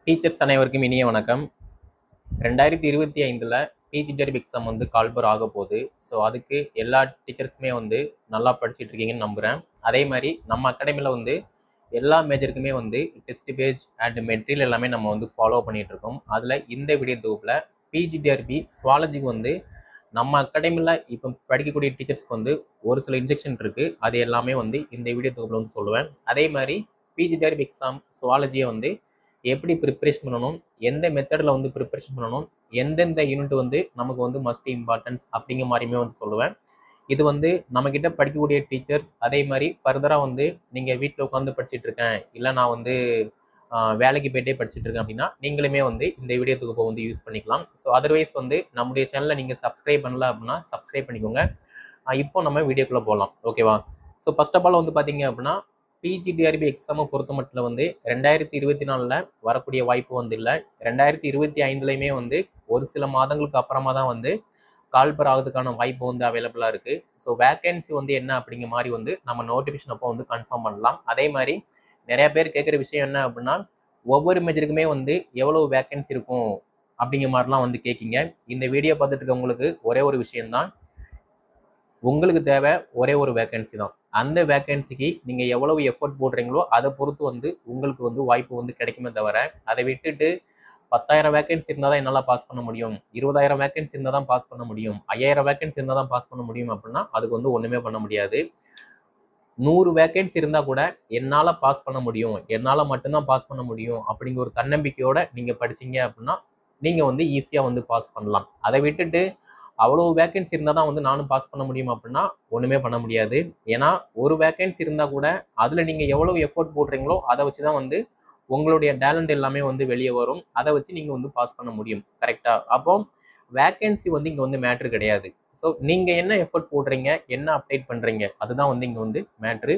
teachers அனைவருக்கும் இனிய வணக்கம் ரெண்டாயிரத்தி இருபத்தி ஐந்தில் பிஜி டெரிப் எக்ஸாம் வந்து கால்பர் ஆக போகுது ஸோ அதுக்கு எல்லா டீச்சர்ஸுமே வந்து நல்லா படிச்சுட்டு இருக்கீங்கன்னு நம்புகிறேன் அதே மாதிரி நம்ம அகாடமியில் வந்து எல்லா மேஜருக்குமே வந்து டெஸ்ட் பேஜ் அண்ட் மெட்டீரியல் எல்லாமே நம்ம வந்து ஃபாலோ பண்ணிட்டு இருக்கோம் அதில் இந்த வீடியோ தொகுப்பில் பிஜிடிஆர்பி சுவாலஜிக்கு வந்து நம்ம அகாடமியில் இப்போ படிக்கக்கூடிய டீச்சர்ஸ்க்கு வந்து ஒரு சில இன்ஜெக்ஷன் இருக்குது அது எல்லாமே வந்து இந்த வீடியோ தொகுப்பில் வந்து சொல்லுவேன் அதே மாதிரி பிஜிடிஆர்பி எக்ஸாம் சுவாலஜியை வந்து எப்படி ப்ரிப்பரேஷன் பண்ணணும் எந்த மெத்தடில் வந்து ப்ரிப்பரேஷன் பண்ணணும் எந்தெந்த யூனிட் வந்து நமக்கு வந்து மஸ்ட் இம்பார்ட்டன்ஸ் அப்படிங்கிற மாதிரியுமே வந்து சொல்லுவேன் இது வந்து நம்மக்கிட்ட படிக்கக்கூடிய டீச்சர்ஸ் அதே மாதிரி ஃபர்தராக வந்து நீங்கள் வீட்டில் உட்காந்து படிச்சுட்டு இருக்கேன் இல்லை நான் வந்து ஆஹ், வேலைக்கு போயிட்டே படிச்சுட்டு இருக்கேன் அப்படின்னா நீங்களுமே வந்து இந்த வீடியோ தொகுப்பை வந்து யூஸ் பண்ணிக்கலாம் ஸோ அதர்வைஸ் வந்து நம்முடைய சேனலை நீங்கள் சப்ஸ்கிரைப் பண்ணல அப்படின்னா சப்ஸ்கிரைப் பண்ணிக்கோங்க ஆஹ், இப்போ நம்ம வீடியோக்குள்ளே போகலாம் ஓகேவா ஸோ ஃபர்ஸ்ட் ஆஃப் ஆல் வந்து பார்த்தீங்க அப்படின்னா பிஜிடிஆர்பி எக்ஸாமை பொறுத்த மட்டும் வந்து ரெண்டாயிரத்தி இருபத்தி நாலில் வரக்கூடிய வாய்ப்பு வந்து இல்லை ரெண்டாயிரத்தி இருபத்தி ஐந்துலையுமே வந்து ஒரு சில மாதங்களுக்கு அப்புறமா தான் வந்து கால்பர் ஆகிறதுக்கான வாய்ப்பு வந்து அவைலபிளாக இருக்குது ஸோ வேகன்சி வந்து என்ன அப்படிங்கிற மாதிரி வந்து நம்ம நோட்டிஃபிகேஷன் அப்போ வந்து கன்ஃபார்ம் பண்ணலாம் அதே மாதிரி நிறைய பேர் கேட்குற விஷயம் என்ன அப்படின்னா ஒவ்வொரு மேஜருக்குமே வந்து எவ்வளவு வேகன்சி இருக்கும் அப்படிங்கிற மாதிரிலாம் வந்து கேட்கிங்க இந்த வீடியோ பார்த்துட்டு இருக்கவங்களுக்கு ஒரே ஒரு விஷயம்தான் உங்களுக்கு தேவை ஒரே ஒரு வேகன்சி தான் அந்த வேகன்சிக்கு நீங்கள் எவ்வளவு எஃபோர்ட் போடுறீங்களோ அதை பொறுத்து வந்து உங்களுக்கு வந்து வாய்ப்பு வந்து கிடைக்குமே தவிர அதை விட்டுட்டு பத்தாயிரம் வேகன்சி இருந்தால் தான் என்னால் பாஸ் பண்ண முடியும் இருபதாயிரம் வேகன்சி இருந்தால் தான் பாஸ் பண்ண முடியும் ஐயாயிரம் வேகன்சி இருந்தால் தான் பாஸ் பண்ண முடியும் அப்படின்னா அதுக்கு வந்து ஒன்றுமே பண்ண முடியாது நூறு வேகன்சி இருந்தால் கூட என்னால் பாஸ் பண்ண முடியும் என்னால் மட்டும்தான் பாஸ் பண்ண முடியும் அப்படிங்கிற ஒரு தன்னம்பிக்கையோட நீங்கள் படிச்சீங்க அப்படின்னா நீங்கள் வந்து ஈஸியாக வந்து பாஸ் பண்ணலாம் அதை விட்டுட்டு அவ்வளோ வேகன்சி இருந்தால் தான் வந்து நானும் பாஸ் பண்ண முடியும் அப்படின்னா ஒன்றுமே பண்ண முடியாது ஏன்னா ஒரு வேகன்சி இருந்தால் கூட அதில் நீங்கள் எவ்வளோ எஃபோர்ட் போடுறீங்களோ அதை வச்சு தான் வந்து உங்களுடைய டேலண்ட் எல்லாமே வந்து வெளியே வரும் அதை வச்சு நீங்கள் வந்து பாஸ் பண்ண முடியும் கரெக்டாக அப்போ வேகன்சி வந்து இங்கே வந்து மேட்ரு கிடையாது ஸோ நீங்கள் என்ன எஃபோர்ட் போடுறீங்க என்ன அப்டேட் பண்ணுறீங்க அதுதான் வந்து இங்கே வந்து மேட்ரு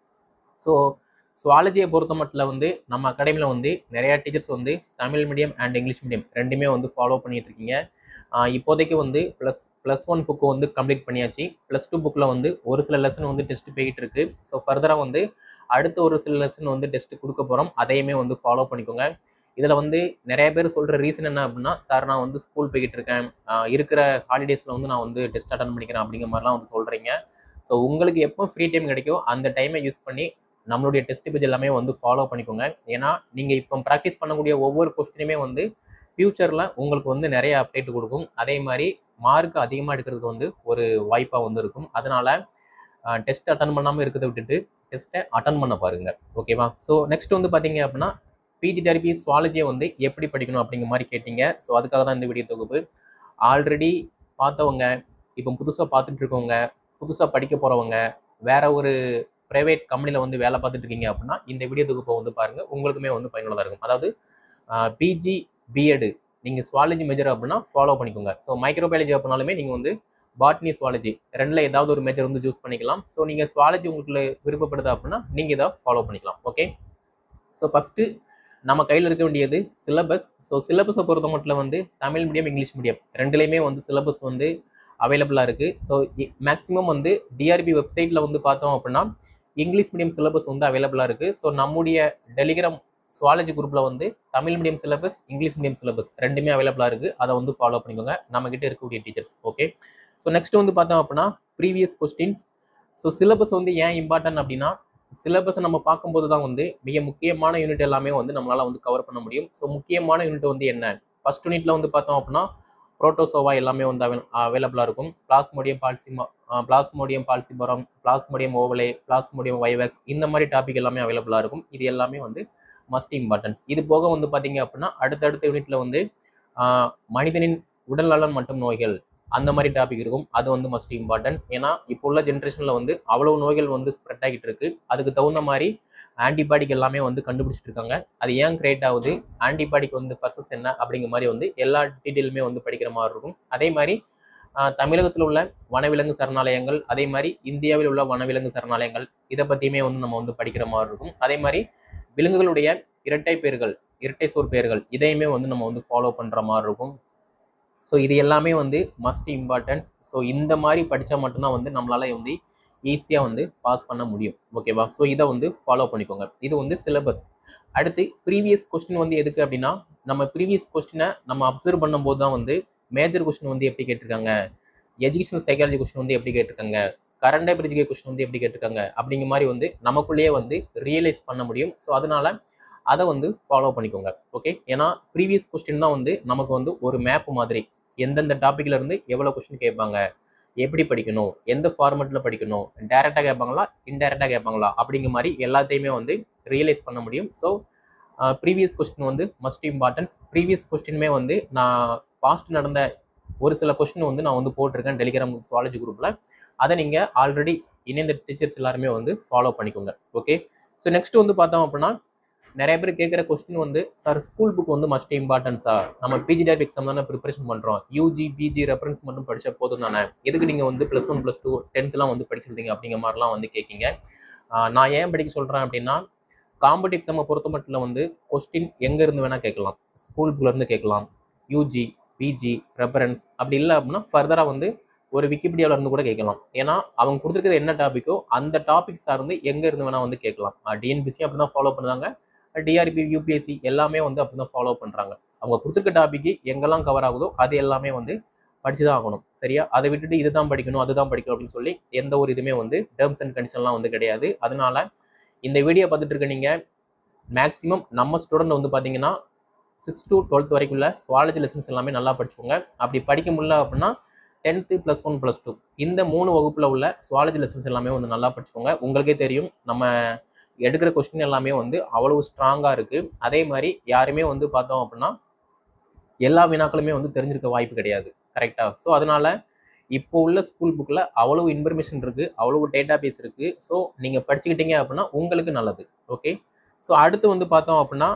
ஸோ சுவாலஜியை பொறுத்த மட்டும் வந்து நம்ம அகாடமியில் வந்து நிறையா டீச்சர்ஸ் வந்து Tamil medium and English medium ரெண்டுமே வந்து ஃபாலோ பண்ணிட்டு இருக்கீங்க ஆஹ் இப்போதைக்கு வந்து ப்ளஸ் ப்ளஸ் ஒன் புக்கு வந்து கம்ப்ளீட் பண்ணியாச்சு ப்ளஸ் டூ புக்கில் வந்து ஒரு சில லெசன் வந்து டெஸ்ட் போயிட்டு இருக்கு ஸோ ஃபர்தராக வந்து அடுத்த ஒரு சில லெசன் வந்து டெஸ்ட் கொடுக்க போகிறோம் அதையுமே வந்து ஃபாலோ பண்ணிக்கோங்க இதில் வந்து நிறைய பேர் சொல்கிற ரீசன் என்ன அப்படின்னா சார் நான் வந்து ஸ்கூல் போய்கிட்டு இருக்கேன் ஆஹ் இருக்கிற ஹாலிடேஸில் வந்து நான் வந்து டெஸ்ட் அட்டன் பண்ணிக்கிறேன் அப்படிங்கிற மாதிரிலாம் வந்து சொல்கிறீங்க ஸோ உங்களுக்கு எப்போ ஃப்ரீ டைம் கிடைக்கும் அந்த டைமை யூஸ் பண்ணி நம்மளுடைய டெஸ்ட் பேஜ் எல்லாமே வந்து ஃபாலோ பண்ணிக்கோங்க ஏன்னா நீங்கள் இப்போ ப்ராக்டிஸ் பண்ணக்கூடிய ஒவ்வொரு கொஸ்டினுமே வந்து ஃப்யூச்சரில் உங்களுக்கு வந்து நிறைய அப்டேட் கொடுக்கும் அதே மாதிரி மார்க் அதிகமாக எடுக்கிறதுக்கு வந்து ஒரு வாய்ப்பாக வந்து இருக்கும் அதனால டெஸ்ட் அட்டன் பண்ணாமல் இருக்கிறத விட்டுட்டு டெஸ்ட்டை அட்டன் பண்ண பாருங்க ஓகேவா ஸோ நெக்ஸ்ட் வந்து பார்த்தீங்க அப்படின்னா பிஜி தெரபி சுவாலஜியை வந்து எப்படி படிக்கணும் அப்படிங்கிற மாதிரி கேட்டீங்க ஸோ அதுக்காக தான் இந்த வீடியோ தொகுப்பு ஆல்ரெடி பார்த்தவங்க இப்போ புதுசாக பார்த்துட்டு இருக்கவங்க புதுசாக படிக்க போகிறவங்க வேற ஒரு ப்ரைவேட் கம்பெனியில் வந்து வேலை பார்த்துட்டு இருக்கீங்க அப்படின்னா இந்த வீடியோ தொகுப்பை வந்து பாருங்கள் உங்களுக்குமே வந்து பயனுள்ளதாக இருக்கும் அதாவது பிஜி பிஎடு நீங்கள் சுவாலஜி மேஜர் அப்படின்னா ஃபாலோ பண்ணிக்கோங்க ஸோ மைக்ரோபயாலஜி அப்படின்னாலுமே நீங்கள் வந்து பாட்னி சுவாலஜி ரெண்டில் ஏதாவது ஒரு மேஜர் வந்து சூஸ் பண்ணிக்கலாம் ஸோ நீங்கள் சுவாலஜி உங்களுக்கு விருப்பப்படுது அப்படின்னா நீங்கள் இதை ஃபாலோ பண்ணிக்கலாம் ஓகே ஸோ ஃபஸ்ட்டு நம்ம கையில் இருக்க வேண்டியது சிலபஸ் ஸோ சிலபஸை பொறுத்த மட்டும் வந்து தமிழ் மீடியம் இங்கிலீஷ் மீடியம் ரெண்டுலேயுமே வந்து சிலபஸ் வந்து அவைலபிளாக இருக்குது ஸோ மேக்ஸிமம் வந்து டிஆர்பி வெப்சைட்டில் வந்து பார்த்தோம் அப்படின்னா இங்கிலீஷ் மீடியம் சிலபஸ் வந்து அவைலபிளாக இருக்குது ஸோ நம்முடைய டெலிகிராம் சுவாலஜி குரூப்பில் வந்து Tamil medium syllabus English medium syllabus ரெண்டுமே அவைலபிளாக இருக்குது அதை வந்து ஃபாலோ பண்ணிக்கோங்க நம்மக்கிட்ட இருக்கக்கூடிய டீச்சர்ஸ் ஓகே ஸோ நெக்ஸ்ட் வந்து பார்த்தோம் அப்படின்னா ப்ரீவியஸ் கொஸ்டின்ஸ் ஸோ சிலபஸ் வந்து ஏன் இம்பார்ட்டன்ட் அப்படின்னா சிலபஸை நம்ம பார்க்கும்போது தான் வந்து மிக முக்கியமான யூனிட் எல்லாமே வந்து நம்மளால் வந்து கவர் பண்ண முடியும் ஸோ முக்கியமான யூனிட் வந்து என்ன ஃபர்ஸ்ட் யூனிட்ல வந்து பார்த்தோம் அப்படின்னா புரோட்டோசோவா எல்லாமே வந்து அவைலபிளாக இருக்கும் பிளாஸ்மோடியம் பால்சிமா plasmodium falciparum plasmodium ovale plasmodium vivax இந்த மாதிரி டாபிக் எல்லாமே அவைலபிளாக இருக்கும் இது எல்லாமே வந்து மஸ்ட் இம்பார்ட்டன்ஸ் இது போக வந்து பார்த்தீங்க அப்படின்னா அடுத்தடுத்த யூனிட்ல வந்து ஆஹ், மனிதனின் உடல் நலன் மற்றும் நோய்கள் அந்த மாதிரி டாபிக் இருக்கும் அது வந்து மஸ்ட் இம்பார்ட்டன்ஸ் ஏன்னா இப்போ உள்ள ஜென்ரேஷனில் வந்து அவ்வளவு நோய்கள் வந்து ஸ்ப்ரெட் ஆகிட்டு இருக்கு அதுக்கு தகுந்த மாதிரி ஆன்டிபாடிக் எல்லாமே வந்து கண்டுபிடிச்சிட்டு இருக்காங்க அது ஏன் கிரியேட் ஆகுது ஆன்டிபாடிக் வந்து பர்சஸ் என்ன அப்படிங்கிற மாதிரி வந்து எல்லா டீட்டெயிலுமே வந்து படிக்கிற மாதிரி இருக்கும் அதே மாதிரி ஆஹ், தமிழகத்தில் உள்ள வனவிலங்கு சரணாலயங்கள் அதே மாதிரி இந்தியாவில் உள்ள வனவிலங்கு சரணாலயங்கள் இதை பற்றியுமே வந்து நம்ம வந்து படிக்கிற மாதிரி இருக்கும் அதே மாதிரி விலங்குகளுடைய இரட்டை பேர்கள் இரட்டை சோர் பேர்கள் இதையுமே வந்து நம்ம வந்து ஃபாலோ பண்ணுற மாதிரி இருக்கும் ஸோ இது எல்லாமே வந்து மஸ்ட் இம்பார்ட்டன்ஸ் ஸோ இந்த மாதிரி படித்தா மட்டும்தான் வந்து நம்மளால வந்து ஈஸியாக வந்து பாஸ் பண்ண முடியும் ஓகேவா ஸோ இதை வந்து ஃபாலோ பண்ணிக்கோங்க இது வந்து சிலபஸ் அடுத்து ப்ரீவியஸ் கொஸ்டின் வந்து எதுக்கு அப்படின்னா நம்ம ப்ரீவியஸ் கொஸ்டினை நம்ம அப்சர்வ் பண்ணும்போது தான் வந்து மேஜர் கொஸ்டின் வந்து எப்படி கேட்டிருக்காங்க எஜுகேஷனல் சைக்காலஜி கொஸ்டின் வந்து எப்படி கேட்டிருக்காங்க கரண்ட் அபிரிஜிகே கொஸ்டின் வந்து எப்படி கேட்டிருக்காங்க அப்படிங்கிற மாதிரி வந்து நமக்குள்ளேயே வந்து ரியலைஸ் பண்ண முடியும் ஸோ அதனால அதை வந்து ஃபாலோ பண்ணிக்கோங்க ஓகே ஏன்னா ப்ரீவியஸ் கொஸ்டின் தான் வந்து நமக்கு வந்து ஒரு மேப் மாதிரி எந்தெந்த டாப்பிக்ல இருந்து எவ்வளோ கொஸ்டின் கேட்பாங்க எப்படி படிக்கணும் எந்த ஃபார்மெட்டில் படிக்கணும் டைரெக்டாக கேட்பாங்களா இன்டைரக்டாக கேட்பாங்களா அப்படிங்கிற மாதிரி எல்லாத்தையுமே வந்து ரியலைஸ் பண்ண முடியும் ஸோ ப்ரீவியஸ் கொஸ்டின் வந்து மஸ்ட் இம்பார்ட்டன்ஸ் ப்ரீவியஸ் கொஸ்டினுமே வந்து நான் பாஸ்ட் நடந்த ஒரு சில கொஸ்டின் வந்து நான் வந்து போட்டிருக்கேன் டெலிகிராம் சுவாலஜி குரூப்பில் அதை நீங்கள் ஆல்ரெடி இணைந்த டீச்சர்ஸ் எல்லாருமே வந்து ஃபாலோ பண்ணிக்கோங்க ஓகே ஸோ நெக்ஸ்ட் வந்து பார்த்தோம் அப்படின்னா நிறைய பேர் கேட்குற கொஸ்டின் வந்து சார் ஸ்கூல் புக் வந்து மஸ்ட் இம்பார்ட்டன்ஸா நம்ம பிஜி டேப் எக்ஸாம் தானே ப்ரிப்பரேஷன் பண்ணுறோம் யூஜி பிஜி ரெஃபரன்ஸ் மட்டும் படிச்சா போதும் தானே எதுக்கு நீங்கள் வந்து ப்ளஸ் ஒன் ப்ளஸ் டூ டென்த்லாம் வந்து படிச்சிருந்தீங்க அப்படிங்கிற மாதிரிலாம் வந்து கேட்கீங்க ஆஹ் நான் ஏன் படிக்க சொல்கிறேன் அப்படின்னா காம்படிவ் எக்ஸாமை பொறுத்த மட்டும் வந்து கொஸ்டின் எங்கேருந்து வேணால் கேட்கலாம் ஸ்கூல் புக்லேருந்து கேட்கலாம் யூஜி பிஜி ரெஃபரன்ஸ் அப்படி இல்லை அப்படின்னா ஃபர்தராக வந்து ஒரு விக்கிபீடியாவில் இருந்து கூட கேட்கலாம் ஏன்னா அவங்க கொடுத்துருக்கிறது என்ன டாப்பிக்கோ அந்த டாபிக் சார்ந்து எங்கே இருந்து வேணால் வந்து கேட்கலாம் டிஎன்பிசி அப்படி தான் ஃபாலோ பண்ணுறாங்க டிஆர்பி யூபிஎஸ்சி எல்லாமே வந்து அப்படி தான் ஃபாலோ பண்ணுறாங்க அவங்க கொடுத்துருக்க டாபிக்கு எங்கெல்லாம் கவர் ஆகுதோ அது எல்லாமே வந்து படிச்சு தான் ஆகணும் சரியா அதை விட்டுட்டு இதுதான் படிக்கணும் அதுதான் படிக்கணும் அப்படின்னு சொல்லி எந்த ஒரு இதுவுமே வந்து டேர்ம்ஸ் அண்ட் கண்டிஷன்லாம் வந்து கிடையாது அதனால இந்த வீடியோ பார்த்துட்டு இருக்க நீங்கள் மேக்ஸிமம் நம்ம ஸ்டூடெண்ட் வந்து பார்த்தீங்கன்னா சிக்ஸ் டு டுவெல்த் வரைக்குள்ள சுவாலஜி லெசன்ஸ் எல்லாமே நல்லா படிச்சுக்கோங்க அப்படி படிக்க முடியல அப்படின்னா tenth plus one plus two இந்த மூணு வகுப்பில் உள்ள சுவாலஜி லெசன்ஸ் எல்லாமே வந்து நல்லா படிச்சுக்கோங்க உங்களுக்கே தெரியும் நம்ம எடுக்கிற கொஸ்டின் எல்லாமே வந்து அவ்வளவு ஸ்ட்ராங்காக இருக்குது அதே மாதிரி யாருமே வந்து பார்த்தோம் அப்படின்னா எல்லா வினாக்களுமே வந்து தெரிஞ்சிருக்க வாய்ப்பு கிடையாது கரெக்டாக ஸோ அதனால இப்போ உள்ள ஸ்கூல் புக்கில் அவ்வளவு இன்ஃபர்மேஷன் இருக்குது அவ்வளவு டேட்டா பேஸ் இருக்குது ஸோ நீங்கள் படிச்சுக்கிட்டீங்க அப்படின்னா உங்களுக்கு நல்லது ஓகே ஸோ அடுத்து வந்து பார்த்தோம் அப்படின்னா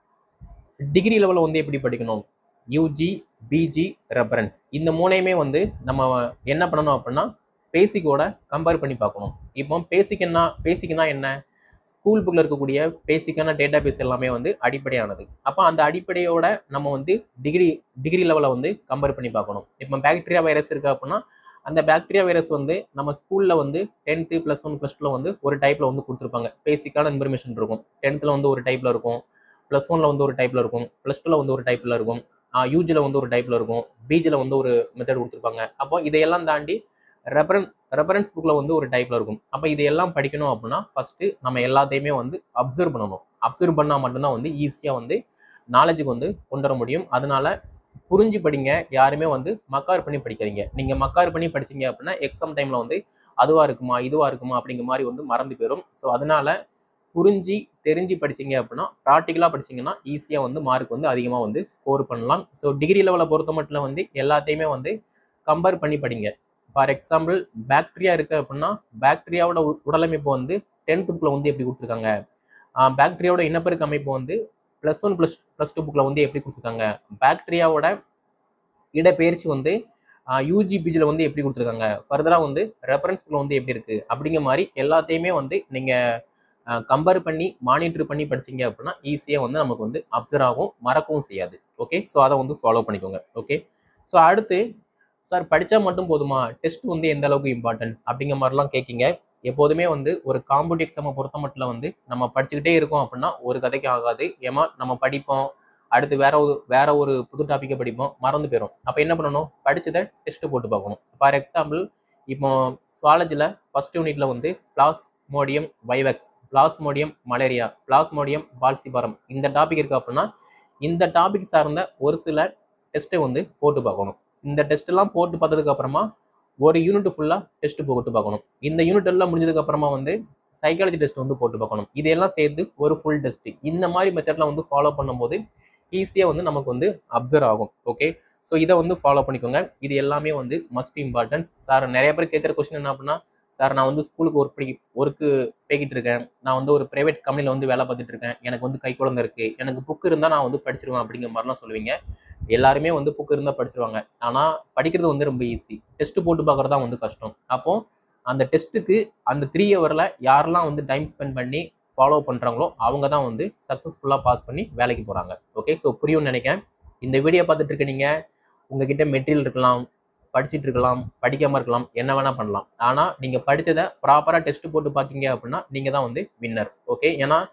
டிகிரி லெவலில் வந்து எப்படி படிக்கணும் யூஜி பிஜி ரெஃபரன்ஸ் இந்த மூணையுமே வந்து நம்ம என்ன பண்ணணும் அப்படின்னா பேசிக்கோட கம்பேர் பண்ணி பார்க்கணும் இப்போ பேசிக்னா பேசிக்னா என்ன ஸ்கூல் புக்கில் இருக்கக்கூடிய பேசிக்கான டேட்டா பேஸ் எல்லாமே வந்து அடிப்படையானது அப்போ அந்த அடிப்படையோட நம்ம வந்து டிகிரி டிகிரி லெவலில் வந்து கம்பேர் பண்ணி பார்க்கணும் இப்போ பாக்டீரியா வைரஸ் இருக்கு அப்படின்னா அந்த பாக்டீரியா வைரஸ் வந்து நம்ம ஸ்கூலில் வந்து டென்த்து ப்ளஸ் ஒன் ப்ளஸ் டூவில் வந்து ஒரு டைப்பில் வந்து கொடுத்துருப்பாங்க பேசிக்கான இன்ஃபர்மேஷன் இருக்கும் டென்த்தில் வந்து ஒரு டைப்பில் இருக்கும் ப்ளஸ் ஒனில் வந்து ஒரு டைப்பில் இருக்கும் ப்ளஸ் டூவில் வந்து ஒரு டைப்பில் இருக்கும் யூஜியில் வந்து ஒரு டைப்பில் இருக்கும் பிஜியில் வந்து ஒரு மெத்தட் கொடுத்துருப்பாங்க அப்போ இதையெல்லாம் தாண்டி ரெஃபரன் ரெஃபரன்ஸ் புக்கில் வந்து ஒரு டைப்பில் இருக்கும் அப்போ இதையெல்லாம் படிக்கணும் அப்படின்னா ஃபஸ்ட்டு நம்ம எல்லாத்தையுமே வந்து அப்சர்வ் பண்ணணும் அப்சர்வ் பண்ணால் மட்டும்தான் வந்து ஈஸியாக வந்து நாலேஜுக்கு வந்து கொண்டு வர முடியும் அதனால புரிஞ்சு படிங்க யாருமே வந்து மக்கார் பண்ணி படிக்காதீங்க நீங்கள் மக்கார் பண்ணி படிச்சீங்க அப்படின்னா எக்ஸாம் டைமில் வந்து அதுவாக இருக்குமா இதுவாக இருக்குமா அப்படிங்கிற மாதிரி வந்து மறந்து போயிடும் ஸோ அதனால புரிஞ்சு தெரிஞ்சு படிச்சீங்க அப்படின்னா ப்ராக்டிக்கலாக படிச்சீங்கன்னா ஈஸியாக வந்து மார்க் வந்து அதிகமாக வந்து ஸ்கோர் பண்ணலாம் ஸோ டிகிரி லெவலில் பொறுத்த மட்டும் வந்து எல்லாத்தையுமே வந்து கம்பேர் பண்ணி படிங்க ஃபார் எக்ஸாம்பிள் பாக்டீரியா இருக்கு அப்படின்னா பாக்டீரியாவோட உ- உடலமைப்பு வந்து டென்த் புக்கில் வந்து எப்படி கொடுத்துருக்காங்க பாக்டீரியாவோட இனப்பெருக்க அமைப்பு வந்து plus one plus plus two புக்கில் வந்து எப்படி கொடுத்துருக்காங்க பாக்டீரியாவோட இடப்பெயர்ச்சி வந்து யூஜி பிஜியில் வந்து எப்படி கொடுத்துருக்காங்க ஃபர்தராக வந்து ரெஃபரன்ஸ் புக்கில் வந்து எப்படி இருக்குது அப்படிங்கிற மாதிரி எல்லாத்தையுமே வந்து நீங்கள் கம்பேர் பண்ணி மானிட்டர் பண்ணி படிச்சீங்க அப்படின்னா ஈஸியாக வந்து நமக்கு வந்து அப்சர்வ் ஆகும் மறக்கவும் செய்யாது ஓகே ஸோ அதை வந்து ஃபாலோ பண்ணிக்கோங்க ஓகே ஸோ அடுத்து சார் படித்தா மட்டும் போதுமா டெஸ்ட் வந்து எந்த அளவுக்கு இம்பார்ட்டன்ஸ் அப்படிங்கிற மாதிரிலாம் கேட்கீங்க எப்போதுமே வந்து ஒரு காம்படிவ் எக்ஸாமை பொறுத்த மட்டும் வந்து நம்ம படிச்சுக்கிட்டே இருக்கோம் அப்படின்னா ஒரு கதைக்கு ஆகாது ஏமா நம்ம படிப்போம் அடுத்து வேற ஒரு வேற ஒரு புது டாப்பிக்கை படிப்போம் மறந்து போயிடும் அப்போ என்ன பண்ணணும் படிச்சதை டெஸ்ட் போட்டு பார்க்கணும் ஃபார் எக்ஸாம்பிள் இப்போ சுவாலஜியில் ஃபர்ஸ்ட் யூனிட்ல வந்து plasmodium vivax plasmodium malaria plasmodium falciparum இந்த டாபிக் இருக்கு அப்படின்னா இந்த டாபிக் சார்ந்த ஒரு சில டெஸ்ட்டை வந்து போட்டு பார்க்கணும் இந்த டெஸ்ட் எல்லாம் போட்டு பார்த்ததுக்கு அப்புறமா ஒரு யூனிட் ஃபுல்லாக டெஸ்ட் போட்டு பார்க்கணும் இந்த யூனிட் எல்லாம் முடிஞ்சதுக்கு அப்புறமா வந்து சைக்காலஜி டெஸ்ட் வந்து போட்டு பார்க்கணும் இதெல்லாம் சேர்த்து ஒரு ஃபுல் டெஸ்ட் இந்த மாதிரி மெத்தட்லாம் வந்து ஃபாலோ பண்ணும்போது ஈஸியாக வந்து நமக்கு வந்து அப்சர்வ் ஆகும் ஓகே ஸோ இதை வந்து ஃபாலோ பண்ணிக்கோங்க இது எல்லாமே வந்து மஸ்ட் இம்பார்ட்டன்ஸ் சார் நிறைய பேர் கேட்குற கொஸ்டின் என்ன அப்படின்னா சார் நான் வந்து ஸ்கூலுக்கு ஒர்க் பண்ணி ஒர்க்கு போய்கிட்டு இருக்கேன் நான் வந்து ஒரு ப்ரைவேட் கம்பெனியில் வந்து வேலை பார்த்துட்டு இருக்கேன் எனக்கு வந்து கை குழந்தை இருக்கு எனக்கு புக் இருந்தால் நான் வந்து படிச்சிருவேன் அப்படிங்கிற மாதிரிலாம் சொல்லுவீங்க எல்லாருமே வந்து புக் இருந்தால் படிச்சிருவாங்க ஆனால் படிக்கிறது வந்து ரொம்ப ஈஸி டெஸ்ட் போட்டு பார்க்குறது தான் வந்து கஷ்டம் அப்போ அந்த டெஸ்ட்டுக்கு அந்த த்ரீ ஹவரில் யாரெல்லாம் வந்து டைம் ஸ்பெண்ட் பண்ணி ஃபாலோ பண்ணுறாங்களோ அவங்க தான் வந்து சக்ஸஸ்ஃபுல்லாக பாஸ் பண்ணி வேலைக்கு போகிறாங்க ஓகே ஸோ புரியும்னு நினைக்கிறேன் இந்த வீடியோ பார்த்துட்டு இருக்க நீங்கள் உங்ககிட்ட மெட்டீரியல் இருக்கலாம் படிச்சுட்டு இருக்கலாம் படிக்காமல் இருக்கலாம் என்ன வேணால் பண்ணலாம் ஆனால் நீங்கள் படித்ததை ப்ராப்பராக டெஸ்ட் போட்டு பார்த்தீங்க அப்படின்னா நீங்கள் தான் வந்து வின்னர் ஓகே ஏன்னா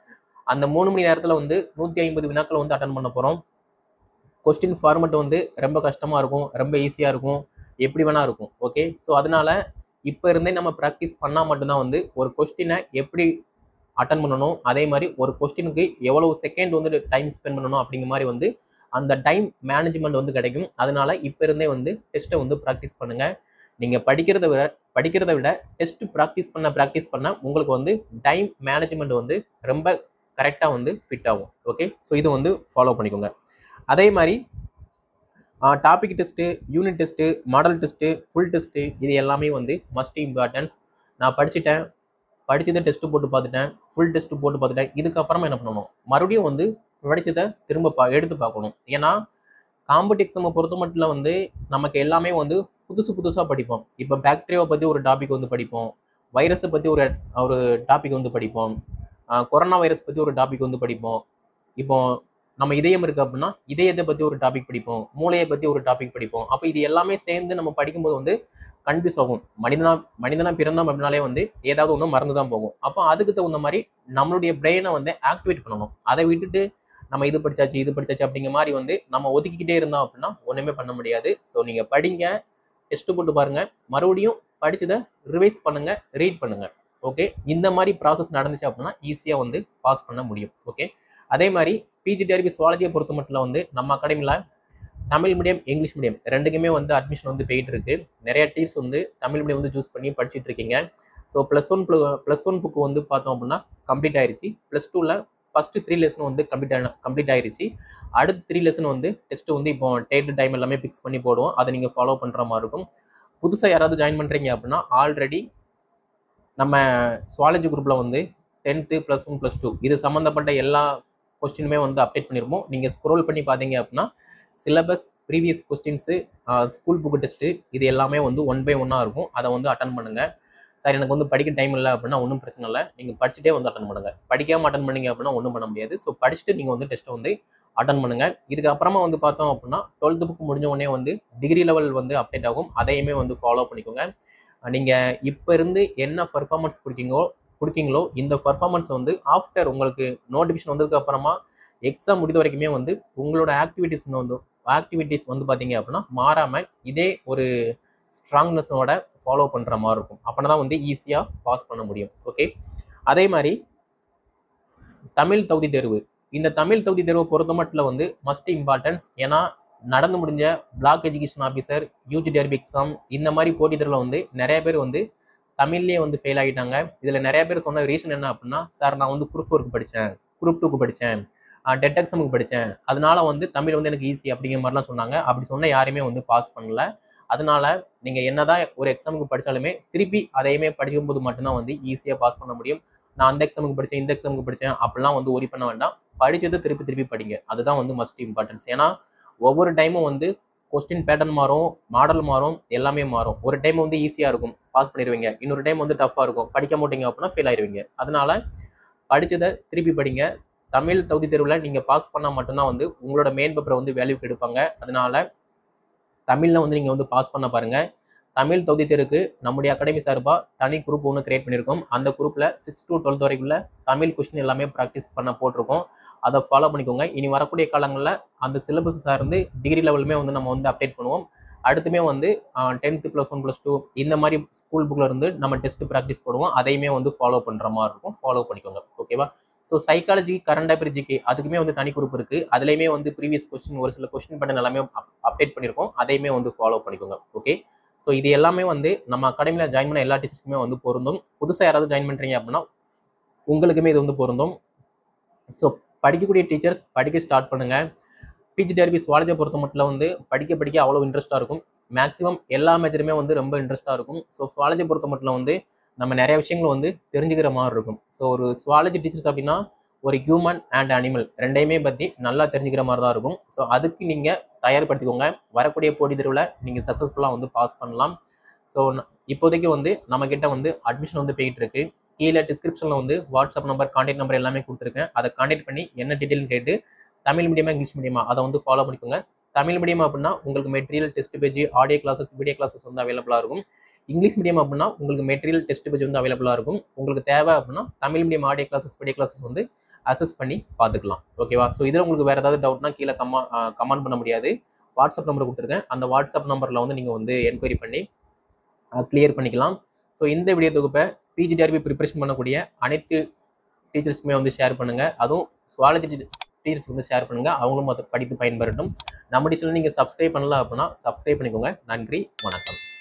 அந்த மூணு மணி நேரத்தில் வந்து நூற்றி ஐம்பது வினாக்கள் வந்து அட்டன் பண்ண போகிறோம் கொஸ்டின் ஃபார்மெட் வந்து ரொம்ப கஷ்டமாக இருக்கும் ரொம்ப ஈஸியாக இருக்கும் எப்படி வேணா இருக்கும் ஓகே ஸோ அதனால இப்போ இருந்தே நம்ம ப்ராக்டிஸ் பண்ணால் மட்டும்தான் வந்து ஒரு கொஸ்டினை எப்படி அட்டன் பண்ணணும் அதே மாதிரி ஒரு கொஸ்டினுக்கு எவ்வளவு செகண்ட் வந்து டைம் ஸ்பெண்ட் பண்ணணும் அப்படிங்கிற மாதிரி வந்து அந்த டைம் மேனேஜ்மெண்ட் வந்து கிடைக்கும் அதனால இப்போ இருந்தே வந்து டெஸ்ட்டை வந்து ப்ராக்டிஸ் பண்ணுங்க நீங்கள் படிக்கிறத விட படிக்கிறத விட டெஸ்ட் ப்ராக்டிஸ் பண்ண ப்ராக்டிஸ் பண்ண உங்களுக்கு வந்து டைம் மேனேஜ்மெண்ட் வந்து ரொம்ப கரெக்டாக வந்து ஃபிட் ஆகும் ஓகே ஸோ இது வந்து ஃபாலோ பண்ணிக்கோங்க அதே மாதிரி topic test unit test model test full test இது எல்லாமே வந்து மஸ்ட் இம்பார்ட்டன்ஸ் நான் படிச்சுட்டேன் படிச்சதை டெஸ்ட்டு போட்டு பார்த்துட்டேன் ஃபுல் டெஸ்ட்டு போட்டு பார்த்துட்டேன் இதுக்கப்புறமா என்ன பண்ணணும் மறுபடியும் வந்து படிச்சதை திரும்ப பா எடுத்து பார்க்கணும் ஏன்னா காம்படிக் எக்ஸாமை பொறுத்த மட்டும் வந்து நமக்கு எல்லாமே வந்து புதுசு புதுசாக படிப்போம் இப்போ பாக்டீரியாவை பற்றி ஒரு டாபிக் வந்து படிப்போம் வைரஸை பற்றி ஒரு ஒரு டாபிக் வந்து படிப்போம் கொரோனா வைரஸ் பற்றி ஒரு டாபிக் வந்து படிப்போம் இப்போ நம்ம இதயம் இருக்கு அப்படின்னா இதயத்தை பற்றி ஒரு டாபிக் படிப்போம் மூளையை பற்றி ஒரு டாபிக் படிப்போம் அப்போ இது எல்லாமே சேர்ந்து நம்ம படிக்கும்போது வந்து கன்ஃபியூஸ் ஆகும் மனிதனா மனிதனா பிறந்தோம் அப்படின்னாலே வந்து ஏதாவது ஒன்று மறந்து தான் போகும் அப்போ அதுக்கு தகுந்த மாதிரி நம்மளுடைய பிரெயினை வந்து ஆக்டிவேட் பண்ணணும் அதை விட்டுட்டு நம்ம இது படிச்சாச்சு இது படிச்சாச்சு அப்படிங்கிற மாதிரி வந்து நம்ம ஒதுக்கிக்கிட்டே இருந்தோம் அப்படின்னா ஒன்றுமே பண்ண முடியாது ஸோ நீங்கள் படிங்க டெஸ்ட் போட்டு பாருங்க மறுபடியும் படிச்சதை ரிவைஸ் பண்ணுங்க ரீட் பண்ணுங்க ஓகே இந்த மாதிரி ப்ராசஸ் நடந்துச்சு அப்படின்னா ஈஸியாக வந்து பாஸ் பண்ண முடியும் ஓகே அதே மாதிரி பிஜிடிஆர்பி சுவாலஜியை பொறுத்த மட்டும் வந்து நம்ம அகாடமியில் தமிழ் மீடியம் இங்கிலீஷ் மீடியம் ரெண்டுக்குமே வந்து அட்மிஷன் வந்து போயிட்டு இருக்கு நிறைய டீச்சர்ஸ் வந்து தமிழ் மீடியம் வந்து சூஸ் பண்ணி படிச்சுட்டு இருக்கீங்க so plus one plus one book வந்து பார்த்தோம் அப்படின்னா கம்ப்ளீட் ஆயிருச்சு ப்ளஸ் டூவில் ஃபஸ்ட்டு த்ரீ லெசன் வந்து கம்ப்ளீட் ஆன கம்ப்ளீட் ஆயிருச்சு அடுத்த த்ரீ லெசன் வந்து டெஸ்ட் வந்து இப்போ டேட் டைம் எல்லாமே ஃபிக்ஸ் பண்ணி போடுவோம் அதை நீங்கள் ஃபாலோ பண்ணுற மாதிரி இருக்கும் புதுசாக யாராவது ஜாயின் பண்ணுறீங்க அப்படின்னா ஆல்ரெடி நம்ம சுவாலஜி குரூப்பில் வந்து tenth plus one plus two இது சம்மந்தப்பட்ட எல்லா கொஸ்டினுமே வந்து அப்டேட் பண்ணியிருப்போம் நீங்கள் ஸ்க்ரோல் பண்ணி பார்த்தீங்க அப்படின்னா syllabus previous questions school book test இது எல்லாமே வந்து ஒன் பை ஒன்னாக இருக்கும் அதை வந்து அட்டன் பண்ணுங்கள் சார் எனக்கு வந்து படிக்க டைம் இல்லை அப்படின்னா ஒன்றும் பிரச்சனை இல்லை நீங்கள் படிச்சுட்டே வந்து அட்டன் பண்ணுங்கள் படிக்காமல் அட்டன் பண்ணீங்க அப்படின்னா ஒன்றும் பண்ண முடியாது ஸோ படிச்சுட்டு நீங்கள் வந்து டெஸ்ட்டை வந்து அட்டன் பண்ணுங்கள் இதுக்கு அப்புறமா வந்து பார்த்தோம் அப்படின்னா டுவெல்த்து புக் முடிஞ்ச உடனே வந்து டிகிரி லெவல் வந்து அப்டேட் ஆகும் அதையுமே வந்து ஃபாலோ பண்ணிக்கோங்க நீங்கள் இப்போ இருந்து என்ன பர்ஃபார்மன்ஸ் கொடுக்கீங்களோ கொடுக்கீங்களோ இந்த பர்ஃபார்மன்ஸ் வந்து ஆஃப்டர் உங்களுக்கு நோட்டிஃபிகேஷன் வந்ததுக்கு அப்புறமா எக்ஸாம் முடிந்த வரைக்குமே வந்து உங்களோட ஆக்டிவிட்டிஸ் வந்து ஆக்டிவிட்டிஸ் வந்து பார்த்தீங்க அப்படின்னா மாறாமல் இதே ஒரு ஸ்ட்ராங்னஸோட ஃபாலோ பண்ணுற மாதிரி இருக்கும் அப்படின்னா தான் வந்து ஈஸியாக பாஸ் பண்ண முடியும் ஓகே அதே மாதிரி தமிழ் தகுதி தேர்வு இந்த தமிழ் தகுதி தேர்வை பொறுத்த மட்டும் வந்து மஸ்ட் இம்பார்ட்டன்ஸ் ஏன்னா நடந்து முடிஞ்ச block education officer UG TRB exam இந்த மாதிரி போட்டித் தேர்வில் வந்து நிறைய பேர் வந்து தமிழ்லேயே வந்து ஃபெயில் ஆகிட்டாங்க இதில் நிறைய பேர் சொன்ன ரீசன் என்ன அப்படின்னா சார் நான் வந்து குரூப் ஃபோருக்கு படித்தேன் குரூப் டூக்கு படித்தேன் டெட் எக்ஸாமுக்கு படித்தேன் அதனால வந்து தமிழ் வந்து எனக்கு ஈஸி அப்படிங்கிற மாதிரிலாம் சொன்னாங்க அப்படி சொன்ன யாருமே வந்து பாஸ் பண்ணல அதனால நீங்கள் என்னதான் ஒரு எக்ஸாமுக்கு படித்தாலுமே திருப்பி அதையுமே படிக்கும் போது மட்டும்தான் வந்து ஈஸியாக பாஸ் பண்ண முடியும் நான் அந்த எக்ஸாமுக்கு படித்தேன் இந்த எக்ஸாமுக்கு படித்தேன் அப்படிலாம் வந்து ஒரி பண்ண வேண்டாம் படிச்சதை திருப்பி திருப்பி படிங்க அதுதான் வந்து மஸ்ட் இம்பார்ட்டன்ஸ் ஏன்னா ஒவ்வொரு டைமும் வந்து கொஸ்டின் பேட்டர்ன் மாறும் மாடல் மாறும் எல்லாமே மாறும் ஒரு டைம் வந்து ஈஸியாக இருக்கும் பாஸ் பண்ணிடுவீங்க இன்னொரு டைம் வந்து டஃப்பாக இருக்கும் படிக்க மாட்டீங்க அப்படின்னா ஃபெயில் ஆயிருவீங்க அதனால படிச்சதை திருப்பி படிங்க தமிழ் தகுதி தேர்வில் நீங்கள் பாஸ் பண்ணால் மட்டும்தான் வந்து உங்களோட மெயின் பேப்பரை வந்து வேல்யூக்கு எடுப்பாங்க அதனால தமிழில் வந்து நீங்கள் வந்து பாஸ் பண்ண பாருங்க தமிழ் தகுதி தேர்வுக்கு நம்முடைய அகாடமி சார்பாக தனி குரூப் ஒன்று கிரியேட் பண்ணியிருக்கோம் அந்த குரூப்பில் சிக்ஸ் டு டுவெல்த் வரைக்குள்ள தமிழ் கொஸ்டின் எல்லாமே ப்ராக்டிஸ் பண்ண போட்டிருக்கோம் அதை ஃபாலோ பண்ணிக்கோங்க இனி வரக்கூடிய காலங்களில் அந்த சிலபஸ் சார்ந்து டிகிரி லெவலுமே வந்து நம்ம வந்து அப்டேட் பண்ணுவோம் அடுத்துமே வந்து tenth plus one plus two இந்த மாதிரி ஸ்கூல் புக்கில் இருந்து நம்ம டெஸ்ட் ப்ராக்டிஸ் போடுவோம் அதையுமே வந்து ஃபாலோ பண்ணுற மாதிரி இருக்கும் ஃபாலோ பண்ணிக்கோங்க ஓகேவா so psychology current affair GK அதுக்குமே வந்து தனி குரூப் இருக்குது அதுலேயுமே வந்து ப்ரீவியஸ் கொஸ்டின் ஒரு சில கொஸ்டின் பண்ண எல்லாமே அப்டேட் பண்ணியிருக்கோம் அதையுமே வந்து ஃபாலோ பண்ணிக்கோங்க ஓகே ஸோ இது எல்லாமே வந்து நம்ம அகாடமியில் ஜாயின் பண்ண எல்லா டீச்சர்ஸ்க்குமே வந்து பொருந்தும் புதுசாக யாராவது ஜாயின் பண்ணுறீங்க அப்படின்னா உங்களுக்குமே இது வந்து பொருந்தும் ஸோ படிக்கக்கூடிய டீச்சர்ஸ் படிக்க ஸ்டார்ட் பண்ணுங்க பிஜிடிஆர்பி சுவாலஜியை பொறுத்த மட்டும் வந்து படிக்க படிக்க அவ்வளோ இன்ட்ரெஸ்ட்டாக இருக்கும் மேக்ஸிமம் எல்லா மேஜருமே வந்து ரொம்ப இன்ட்ரெஸ்ட்டாக இருக்கும் ஸோ சுவாலஜியை பொறுத்த மட்டும் வந்து நம்ம நிறைய விஷயங்கள் வந்து தெரிஞ்சுக்கிற மாதிரி இருக்கும் ஸோ ஒரு சுவாலஜி டீச்சர்ஸ் அப்படின்னா ஒரு ஹியூமன் அண்ட் அனிமல் ரெண்டையுமே பற்றி நல்லா தெரிஞ்சுக்கிற மாதிரி தான் இருக்கும் ஸோ அதுக்கு நீங்கள் தயார்படுத்திக்கோங்க வரக்கூடிய போட்டித் தேர்வில் நீங்கள் சக்ஸஸ்ஃபுல்லாக வந்து பாஸ் பண்ணலாம் ஸோ இப்போதைக்கு வந்து நம்ம கிட்ட வந்து அட்மிஷன் வந்து போயிட்டு இருக்கு கீழே டிஸ்கிரிப்ஷனில் வந்து வாட்ஸ்அப் நம்பர் கான்டாக்ட் நம்பர் எல்லாமே கொடுத்துருக்கேன் அதை கான்டாக்ட் பண்ணி என்ன டீட்டெயில்னு கேட்டு தமிழ் மீடியமா இங்கிலீஷ் மீடியமா அதை வந்து ஃபாலோ பண்ணிக்கோங்க தமிழ் மீடியம் அப்படின்னா உங்களுக்கு material test page audio classes video classes வந்து அவைலபிளாக இருக்கும் இங்கிலீஷ் மீடியம் அப்படின்னா உங்களுக்கு மெட்டீரியல் டெஸ்ட் பேஜ் வந்து அவைலபிளாக இருக்கும் உங்களுக்கு தேவை அப்படின்னா Tamil medium audio classes video classes வந்து அசஸ் பண்ணி பார்த்துக்கலாம் ஓகேவா ஸோ இதில் உங்களுக்கு வேறு ஏதாவது டவுட்னா கீழே கமா கமெண்ட் பண்ண முடியாது வாட்ஸ்அப் நம்பர் கொடுத்துருக்கேன் அந்த வாட்ஸ்அப் நம்பரில் வந்து நீங்கள் வந்து என்கொயரி பண்ணி கிளியர் பண்ணிக்கலாம் ஸோ இந்த வீடியோ தொகுப்பை பிஜிடிஆர்பி ப்ரிப்பரேஷன் பண்ணக்கூடிய அனைத்து டீச்சர்ஸ்க்குமே வந்து ஷேர் பண்ணுங்கள் அதுவும் சுவாலஜி டீச்சர்ஸ்க்கு வந்து ஷேர் பண்ணுங்கள் அவங்களும் அதை படித்து பயன்பெறட்டும் நம்ம டீச்சரில் நீங்கள் சப்ஸ்கிரைப் பண்ணல அப்படின்னா சப்ஸ்கிரைப் பண்ணிக்கோங்க நன்றி வணக்கம்